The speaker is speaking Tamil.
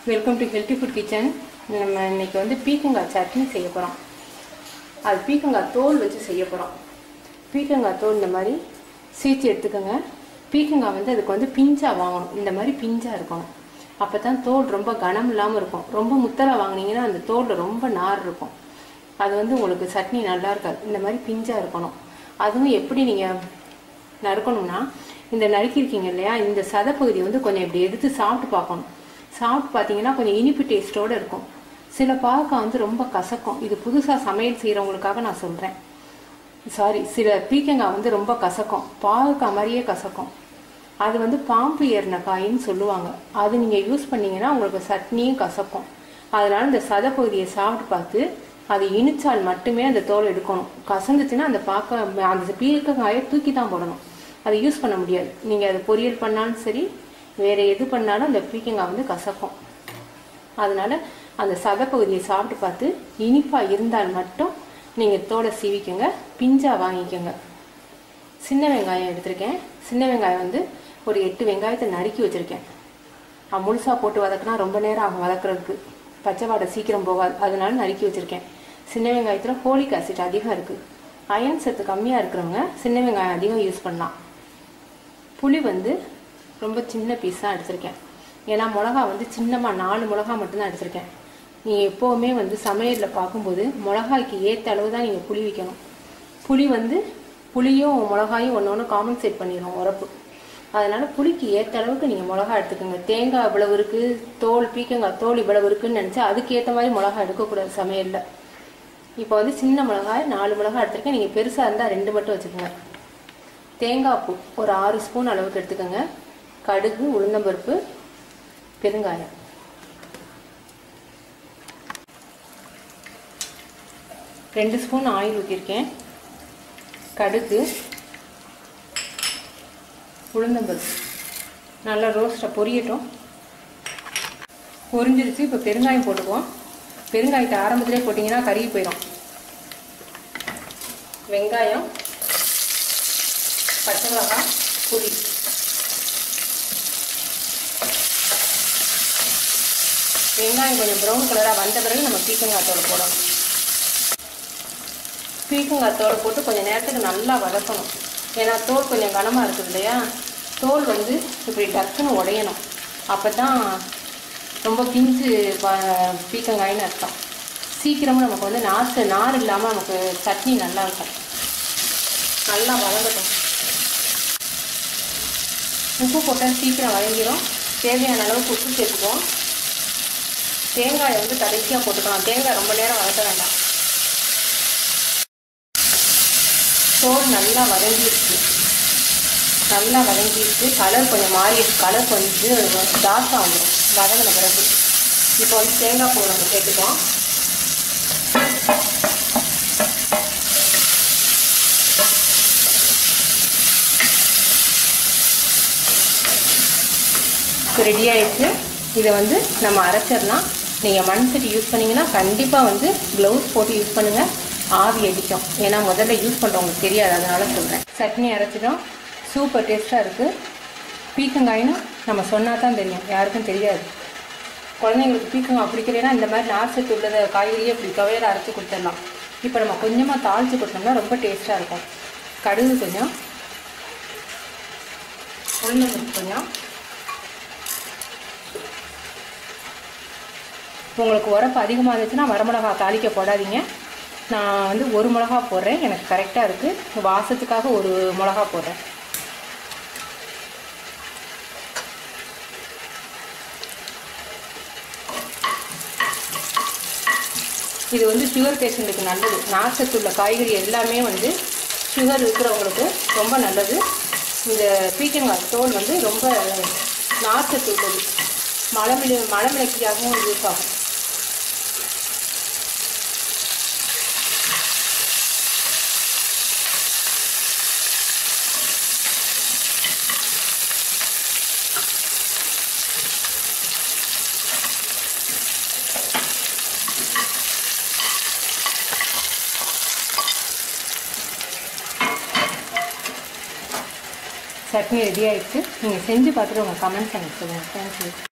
welcome to healthy food kitchen நம்ம இன்னைக்கு வந்து பீக்கங்காய் சட்னி செய்ய போகிறோம் அது பீக்கங்காய் தோல் வச்சு செய்ய போகிறோம் பீக்கங்காய் தோல் இந்த மாதிரி சீச்சி எடுத்துக்கோங்க பீக்கங்காய் வந்து அதுக்கு வந்து பிஞ்சா வாங்கணும் இந்த மாதிரி பிஞ்சா இருக்கணும் அப்போ தான் தோல் ரொம்ப கனம் இல்லாமல் இருக்கும் ரொம்ப முத்தலாக வாங்கினீங்கன்னா அந்த தோலில் ரொம்ப நார் இருக்கும் அது வந்து உங்களுக்கு சட்னி நல்லா இருக்காது இந்த மாதிரி பிஞ்சா இருக்கணும் அதுவும் எப்படி நீங்கள் நறுக்கணும்னா இந்த நறுக்கியிருக்கீங்க இல்லையா இந்த சதைப்பகுதி வந்து கொஞ்சம் இப்படி எடுத்து சாப்பிட்டு பார்க்கணும் சாப்பிட்டு பார்த்தீங்கன்னா கொஞ்சம் இனிப்பு டேஸ்ட்டோடு இருக்கும் சில பாவக்காய் வந்து ரொம்ப கசக்கும் இது புதுசாக சமையல் செய்கிறவங்களுக்காக நான் சொல்கிறேன் சாரி சில பீக்கங்காய் வந்து ரொம்ப கசக்கும் பாவக்காய் மாதிரியே கசக்கும் அது வந்து பாம்பு ஏறின காயின்னு சொல்லுவாங்க அது நீங்கள் யூஸ் பண்ணீங்கன்னா உங்களுக்கு சட்னியும் கசக்கும் அதனால இந்த சதைப்பகுதியை சாப்பிட்டு பார்த்து அது இனிச்சால் மட்டுமே அந்த தோல் எடுக்கணும் கசந்துச்சுன்னா அந்த பார்க்க அந்த பீக்கங்காயை தூக்கி தான் போடணும் அதை யூஸ் பண்ண முடியாது நீங்கள் அது பொரியல் பண்ணாலும் சரி வேறு எது பண்ணாலும் அந்த பீக்கங்காய் வந்து கசக்கும் அதனால அந்த சதைப்பகுதியை சாப்பிட்டு பார்த்து இனிப்பாக இருந்தால் மட்டும் நீங்கள் தோலை சீவிக்கோங்க பிஞ்சா வாங்கிக்கோங்க சின்ன வெங்காயம் எடுத்திருக்கேன் சின்ன வெங்காயம் வந்து ஒரு எட்டு வெங்காயத்தை நறுக்கி வச்சுருக்கேன் முழுசாக போட்டு வதக்குனா ரொம்ப நேரம் ஆகும் வதக்குறதுக்கு பச்சை வாடை சீக்கிரம் போகாது அதனால நறுக்கி வச்சுருக்கேன் சின்ன வெங்காயத்தில் ஃபோலிக் ஆசிட் அதிகம் இருக்குது அயன் சத்து கம்மியாக இருக்கிறவங்க சின்ன வெங்காயம் அதிகம் யூஸ் பண்ணலாம் புளி வந்து ரொம்ப சின்ன பீஸாக எடுத்திருக்கேன் ஏன்னா மிளகா வந்து சின்னமாக நாலு மிளகா மட்டும்தான் எடுத்திருக்கேன் நீங்கள் எப்போவுமே வந்து சமையலில் பார்க்கும்போது மிளகாய்க்கு ஏற்ற அளவு தான் நீங்கள் புளி வைக்கணும் புளி வந்து புளியும் மிளகாயும் ஒன்று ஒன்று காம்பன்சேட் பண்ணிடும் உரப்பு அதனால் புளிக்கு ஏற்ற அளவுக்கு நீங்கள் மிளகா எடுத்துக்கோங்க தேங்காய் இவ்வளவு இருக்குது தோல் பீக்கங்காய் தோல் இவ்வளவு இருக்குன்னு நினச்சா அதுக்கு ஏற்ற மாதிரி மிளகா எடுக்கக்கூடாது சமையலில் இப்போ வந்து சின்ன மிளகாய் நாலு மிளகாய் எடுத்திருக்கேன் நீங்கள் பெருசாக இருந்தால் ரெண்டு மட்டும் வச்சுக்கோங்க தேங்காய் பூ ஒரு ஆறு ஸ்பூன் அளவுக்கு எடுத்துக்கோங்க கடுகு உளுந்தம்பருப்பு பெருங்காயம் ரெண்டு ஸ்பூன் ஆயில் ஊற்றிருக்கேன் கடுகு உளுந்தம்பருப்பு நல்லா ரோஸ்ட்டை பொரியட்டும் பொரிஞ்சிருச்சு இப்போ பெருங்காயம் போட்டுக்குவோம் பெருங்காயத்தை ஆரம்பத்திலே போட்டிங்கன்னா கருகி போயிடும் வெங்காயம் பச்சை மிளகாய் புளி வெங்காயம் கொஞ்சம் ப்ரௌன் கலராக வந்த பிறகு நம்ம பீக்கங்காய் தோல் போடணும் பீக்கங்காய் தோலை போட்டு கொஞ்சம் நேரத்துக்கு நல்லா வதக்கணும் ஏன்னா தோல் கொஞ்சம் கனமாக இருக்குது இல்லையா தோல் வந்து இப்படி டக்குன்னு உடையணும் அப்போ தான் ரொம்ப பிஞ்சு பீக்கங்காயின்னு அர்த்தம் சீக்கிரமாக நமக்கு வந்து நாற்று நார் இல்லாமல் நமக்கு சட்னி நல்லா இருக்கும் நல்லா வதங்கட்டும் உப்பு போட்டால் சீக்கிரம் வதங்கிடும் தேவையான அளவுக்கு உப்பு சேர்த்துக்குவோம் தேங்காயை வந்து கடைசியாக போட்டுக்கலாம் தேங்காய் ரொம்ப நேரம் வதக்க வேண்டாம் தோல் நல்லா வதங்கிடுச்சு நல்லா வதங்கிடுச்சு கலர் கொஞ்சம் மாறிடுச்சு கலர் கொஞ்சம் டார்க்காக வந்துடும் வதங்கின பிறகு இப்போ வந்து தேங்காய் பூ நம்ம சேர்த்துக்கலாம் ரெடி ஆயிடுச்சு இதை வந்து நம்ம அரைச்சிடலாம் நீங்கள் மண் சட்டி யூஸ் பண்ணிங்கன்னா கண்டிப்பாக வந்து க்ளவுஸ் போட்டு யூஸ் பண்ணுங்கள் ஆவி அடிக்கும் ஏன்னா முதல்ல யூஸ் பண்ணுறவங்களுக்கு தெரியாது அதனால சொல்கிறேன் சட்னி அரைச்சிடும் சூப்பர் டேஸ்ட்டாக இருக்குது பீக்கங்காயினும் நம்ம சொன்னால் தான் தெரியும் யாருக்கும் தெரியாது குழந்தைங்களுக்கு பீக்கங்காய் பிடிக்கலைன்னா இந்த மாதிரி நார்சத்து உள்ளதை காய்கறியை இப்படி துவையில் அரைச்சி கொடுத்துடலாம் இப்போ நம்ம கொஞ்சமாக தாளித்து கொடுத்தோம்னா ரொம்ப டேஸ்ட்டாக இருக்கும் கடுகு கொஞ்சம் உளுந்தம்பருப்பு கொஞ்சம் உங்களுக்கு உரப்பு அதிகமாக இருந்துச்சுன்னா வரமிளகா தாளிக்க போடாதீங்க நான் வந்து ஒரு மிளகா போடுறேன் எனக்கு கரெக்டாக இருக்குது வாசத்துக்காக ஒரு மிளகா போடுறேன் இது வந்து சுகர் பேஷண்ட்டுக்கு நல்லது நார்ச்சத்துள்ள காய்கறி எல்லாமே வந்து சுகர் இருக்கிறவங்களுக்கு ரொம்ப நல்லது இந்த பீக்கங்காய் தோல் வந்து ரொம்ப நார்ச்சத்து உள்ளது மலமிளி மலமிளக்கியாகவும் யூஸ் ஆகும் சட்னி ரெடி ஆயிடுச்சு நீங்கள் செஞ்சு பார்த்துட்டு உங்கள் கமெண்ட்ஸ் எனக்கு சொல்லுங்கள் தேங்க்யூ